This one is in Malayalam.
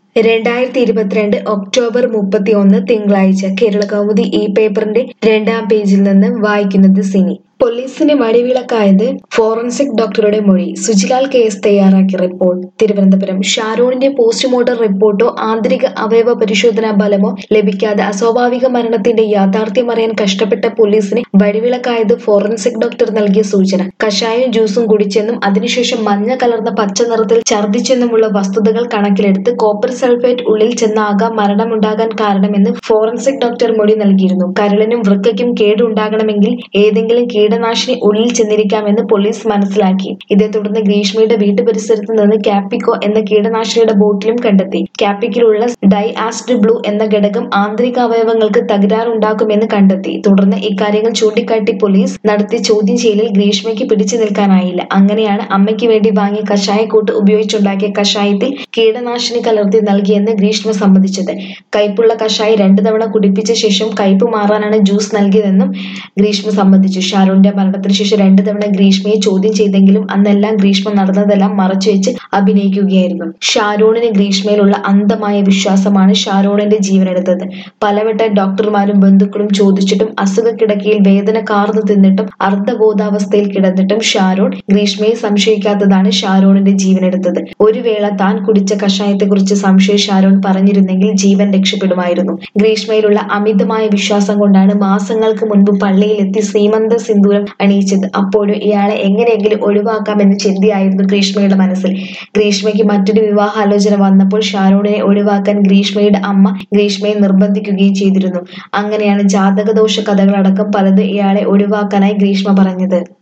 രണ്ടായിരത്തി ഇരുപത്തിരണ്ട് ഒക്ടോബർ മുപ്പത്തിയൊന്ന് തിങ്കളാഴ്ച കേരളകൗമുദി ഈ പേപ്പറിന്റെ രണ്ടാം പേജിൽ നിന്ന് വായിക്കുന്നത് സിനി പോലീസിന് വഴിവിളക്കായത് ഫോറൻസിക് ഡോക്ടറുടെ മൊഴി സുജിലാൽ കേസ് തയ്യാറാക്കിയ റിപ്പോർട്ട് തിരുവനന്തപുരം ഷാരോണിന്റെ പോസ്റ്റ്മോർട്ടം റിപ്പോർട്ടോ ആന്തരിക അവയവ പരിശോധനാ ഫലമോ ലഭിക്കാതെ അസ്വാഭാവിക മരണത്തിന്റെ യാഥാർത്ഥ്യം അറിയാൻ കഷ്ടപ്പെട്ട പോലീസിന് വഴിവിളക്കായത് ഫോറൻസിക് ഡോക്ടർ നൽകിയ സൂചന കഷായം ജ്യൂസും കുടിച്ചെന്നും അതിനുശേഷം മഞ്ഞ കലർന്ന പച്ച നിറത്തിൽ ഛർദ്ദിച്ചെന്നുമുള്ള വസ്തുതകൾ കണക്കിലെടുത്ത് കോപ്പർ സൾഫേറ്റ് ഉള്ളിൽ ചെന്നാകാം മരണമുണ്ടാകാൻ കാരണമെന്ന് ഫോറൻസിക് ഡോക്ടർ മൊഴി നൽകിയിരുന്നു കരളിനും വൃക്കയ്ക്കും കേടുണ്ടാകണമെങ്കിൽ ഏതെങ്കിലും കീടനാശിനി ഉള്ളിൽ ചെന്നിരിക്കാമെന്ന് പോലീസ് മനസ്സിലാക്കി ഇതേ തുടർന്ന് ഗ്രീഷ്മയുടെ വീട്ടു പരിസരത്ത് നിന്ന് കാപ്പിക്കോ എന്ന കീടനാശിനിയുടെ ബോട്ടിലും കണ്ടെത്തി കാപ്പിക്കിലുള്ള ഡൈ ആസിഡ് ബ്ലൂ എന്ന ഘടകം ആന്തരിക അവയവങ്ങൾക്ക് തകരാറുണ്ടാക്കുമെന്ന് കണ്ടെത്തി തുടർന്ന് ഇക്കാര്യങ്ങൾ ചൂണ്ടിക്കാട്ടി പോലീസ് നടത്തിയ ചോദ്യം ചെയ്യലിൽ ഗ്രീഷ്മയ്ക്ക് പിടിച്ചു നിൽക്കാനായില്ല അങ്ങനെയാണ് അമ്മയ്ക്ക് വേണ്ടി വാങ്ങിയ കഷായക്കൂട്ട് ഉപയോഗിച്ചുണ്ടാക്കിയ കഷായത്തിൽ കീടനാശിനി കലർത്തി നൽകിയെന്ന് ഗ്രീഷ്മ സമ്മതിച്ചത് കയ്പുള്ള കഷായം രണ്ടു തവണ കുടിപ്പിച്ച ശേഷം കയ്പ് മാറാനാണ് ജ്യൂസ് നൽകിയതെന്നും ഗ്രീഷ്മ സമ്മതിച്ചു ഷാരൂണിന്റെ മരണത്തിന് ശേഷം രണ്ടു തവണ ഗ്രീഷ്മയെ ചോദ്യം ചെയ്തെങ്കിലും അന്നെല്ലാം ഗ്രീഷ്മ നടന്നതെല്ലാം മറച്ചുവെച്ച് അഭിനയിക്കുകയായിരുന്നു ഷാരൂണിന് ഗ്രീഷ്മയിലുള്ള അന്ധമായ വിശ്വാസമാണ് ഷാരൂണിന്റെ ജീവനെടുത്തത് പലവട്ടം ഡോക്ടർമാരും ബന്ധുക്കളും ചോദിച്ചിട്ടും അസുഖക്കിടക്കയിൽ വേദന കാർന്നു തിന്നിട്ടും അർദ്ധബോധാവസ്ഥയിൽ കിടന്നിട്ടും ഷാരൂൺ ഗ്രീഷ്മയെ സംശയിക്കാത്തതാണ് ഷാരൂണിന്റെ ജീവനെടുത്തത് ഒരു വേള താൻ കുടിച്ച കഷായത്തെക്കുറിച്ച് സംശയം ഷാരൂൺ പറഞ്ഞിരുന്നെങ്കിൽ ജീവൻ രക്ഷപ്പെടുമായിരുന്നു ഗ്രീഷ്മയിലുള്ള അമിതമായ വിശ്വാസം കൊണ്ടാണ് മാസങ്ങൾക്ക് മുൻപ് പള്ളിയിലെത്തി സീമന്ത സിന്ദൂരം അണിയിച്ചത് അപ്പോഴും ഇയാളെ എങ്ങനെയെങ്കിലും ഒഴിവാക്കാമെന്ന ചിന്തയായിരുന്നു ഗ്രീഷ്മയുടെ മനസ്സിൽ ഗ്രീഷ്മയ്ക്ക് മറ്റൊരു വിവാഹാലോചന വന്നപ്പോൾ ഷാരൂണിനെ ഒഴിവാക്കാൻ ഗ്രീഷ്മയുടെ അമ്മ ഗ്രീഷ്മയെ നിർബന്ധിക്കുകയും ചെയ്തിരുന്നു അങ്ങനെയാണ് ജാതകദോഷ കഥകളടക്കം പലതും ഇയാളെ ഒഴിവാക്കാനായി ഗ്രീഷ്മ പറഞ്ഞത്